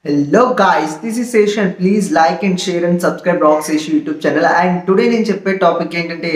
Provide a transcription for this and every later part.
hello guys this is session please like and share and subscribe Rock Session YouTube channel and today నేను చెప్పే topic ఏంటంటే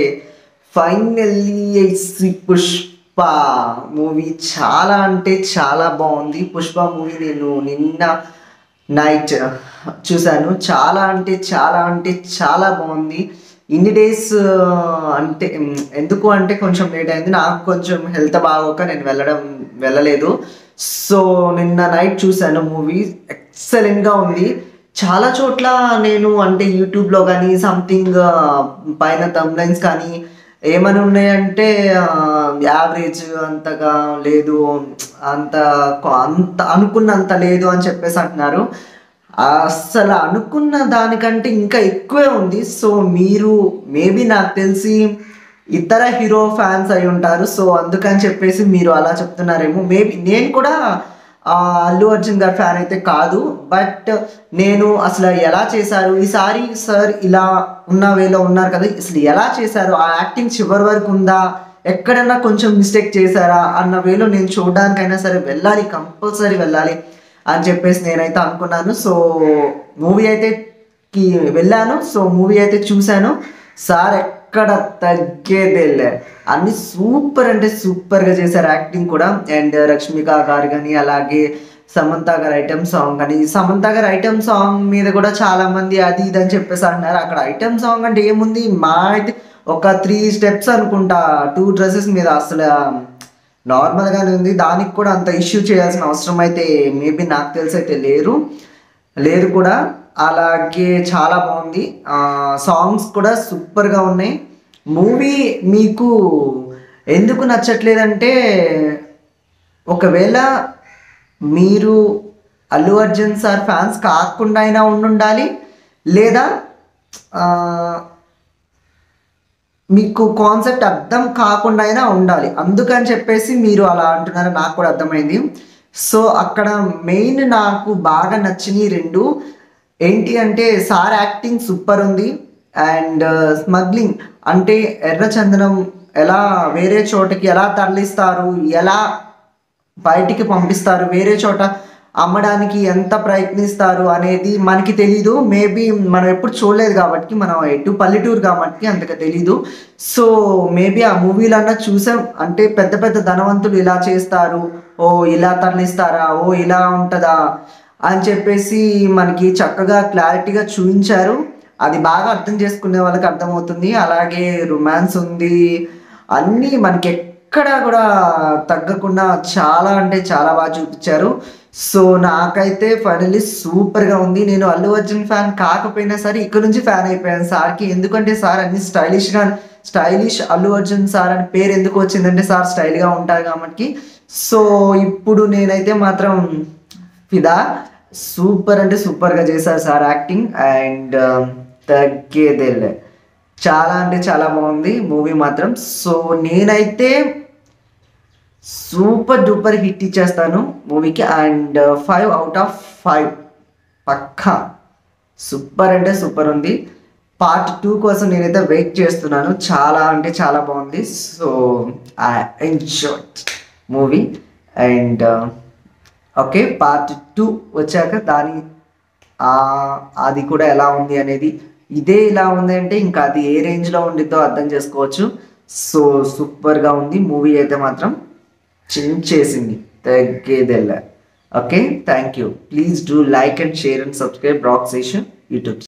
finally Shri Pushpa movie చాలా అంటే చాలా బాగుంది పుష్ప మూవీ నేను నిన్న నైట్ చూశాను చాలా అంటే చాలా అంటే చాలా బాగుంది ఇన్ని డేస్ అంటే ఉమ్, ఎందుకు అంటే కొంచెం లేట్ అయింది నాకు కొంచెం హెల్త్ బాగోక నేను వెళ్ళడం వెళ్ళలేదు సో నిన్న నైట్ చూశాను మూవీ ఎక్సలెంట్గా ఉంది చాలా చోట్ల నేను అంటే యూట్యూబ్లో కానీ సంథింగ్ పైన తమ్లైన్స్ కానీ ఏమని ఉన్నాయంటే యావరేజ్ అంతగా లేదు అంత అంత అనుకున్నంత లేదు అని చెప్పేసి అంటున్నారు అసలు అనుకున్న దానికంటే ఇంకా ఎక్కువే ఉంది సో మీరు మేబీ నాకు తెలిసి ఇతర హీరో ఫ్యాన్స్ అయి ఉంటారు సో అందుకని చెప్పేసి మీరు అలా చెప్తున్నారేమో మేబీ నేను కూడా ఆ, అల్లు అర్జున్ గారి ఫ్యాన్ అయితే కాదు బట్ నేను అసలు ఎలా చేశారు ఈసారి సార్ ఇలా ఉన్న వేలో ఉన్నారు కదా అసలు ఎలా చేశారు ఆ యాక్టింగ్ చివరి వరకు ఉందా ఎక్కడన్నా కొంచెం మిస్టేక్ చేశారా అన్న వేలో నేను చూడడానికైనా సరే వెళ్ళాలి కంపల్సరీ వెళ్ళాలి అని చెప్పేసి నేనైతే అనుకున్నాను సో మూవీ అయితే కి వెళ్ళాను సో మూవీ అయితే చూశాను సార్ ఎక్కడ తగ్గేదేలే అన్ని సూపర్ అంటే సూపర్గా చేశారు యాక్టింగ్ కూడా అండ్ రష్మిక గారు కానీ అలాగే సమంత గారు ఐటమ్ సాంగ్ కానీ సమంత గారు ఐటమ్ సాంగ్ మీద కూడా చాలా మంది అది ఇది అని చెప్పేసి అంటున్నారు అక్కడ ఐటమ్ సాంగ్ అంటే ఏముంది మా అయితే ఒక త్రీ స్టెప్స్ అనుకుంటా టూ డ్రెస్సెస్ మీద అసలు నార్మల్గానే ఉంది దానికి కూడా అంత ఇష్యూ చేయాల్సిన అవసరం అయితే మేబీ నాకు తెలిసి అయితే లేరు లేదు కూడా అలాగే చాలా బాగుంది సాంగ్స్ కూడా సూపర్గా ఉన్నాయి మూవీ మీకు ఎందుకు నచ్చట్లేదంటే ఒకవేళ మీరు అల్లు అర్జున్ సార్ ఫ్యాన్స్ కాకుండా అయినా ఉండాలి లేదా ఆ, మీకు కాన్సెప్ట్ అర్థం కాకుండా అయినా ఉండాలి అందుకని చెప్పేసి మీరు అలా అంటున్నారు నాకు కూడా అర్థమైంది సో అక్కడ మెయిన్ నాకు బాగా నచ్చినవి రెండు ఏంటి అంటే సార్ యాక్టింగ్ సూపర్ ఉంది అండ్ స్మగ్లింగ్ అంటే ఎర్రచందనం ఎలా వేరే చోటకి ఎలా తరలిస్తారు ఎలా బయటికి పంపిస్తారు వేరే చోట అమ్మడానికి ఎంత ప్రయత్నిస్తారు అనేది మనకి తెలీదు మేబీ మనం ఎప్పుడు చూడలేదు కాబట్టి మనం ఎటు పల్లెటూరు కాబట్టి అంతగా తెలీదు సో మేబీ ఆ మూవీలన్నా చూసాం అంటే పెద్ద పెద్ద ధనవంతులు ఇలా చేస్తారు ఓ ఇలా తరలిస్తారా ఓ ఇలా ఉంటుందా అని చెప్పేసి మనకి చక్కగా క్లారిటీగా చూపించారు అది బాగా అర్థం చేసుకునే వాళ్ళకి అర్థమవుతుంది అలాగే రొమాన్స్ ఉంది అన్నీ మనకి ఎక్కడ కూడా తగ్గకుండా చాలా అంటే చాలా బాగా చూపించారు సో నాకైతే ఫైనల్లీ సూపర్గా ఉంది నేను అల్లు అర్జున్ ఫ్యాన్ కాకపోయినా సరే ఇక్కడ నుంచి ఫ్యాన్ అయిపోయాను సార్కి ఎందుకంటే సార్ అన్ని స్టైలిష్గా స్టైలిష్ అల్లు అర్జున్ సార్ అని పేరు ఎందుకు వచ్చిందంటే సార్ స్టైల్గా ఉంటారు కాబట్టి సో ఇప్పుడు నేనైతే మాత్రం ఫిదా సూపర్ అంటే సూపర్గా చేశారు సార్ యాక్టింగ్ అండ్ తగ్గేదేలే చాలా అంటే చాలా బాగుంది మూవీ మాత్రం సో నేనైతే సూపర్ డూపర్ హిట్ ఇచ్చేస్తాను మూవీకి and five out of five పక్కా సూపర్ అంటే సూపర్ ఉంది పార్ట్ టూ కోసం నేనైతే వెయిట్ చేస్తున్నాను చాలా అంటే చాలా బాగుంది so I enjoy movie and okay part two వచ్చాక దాని ఆ- అది కూడా ఎలా ఉంది అనేది ఇదే ఇలా ఉంది అంటే ఇంకా అది ఏ రేంజ్లో ఉండిద్దో అర్థం చేసుకోవచ్చు సో సూపర్గా ఉంది మూవీ అయితే మాత్రం చించేసింది తగ్గేదెల్లా okay thank you please do like and share and subscribe Rock Session YouTube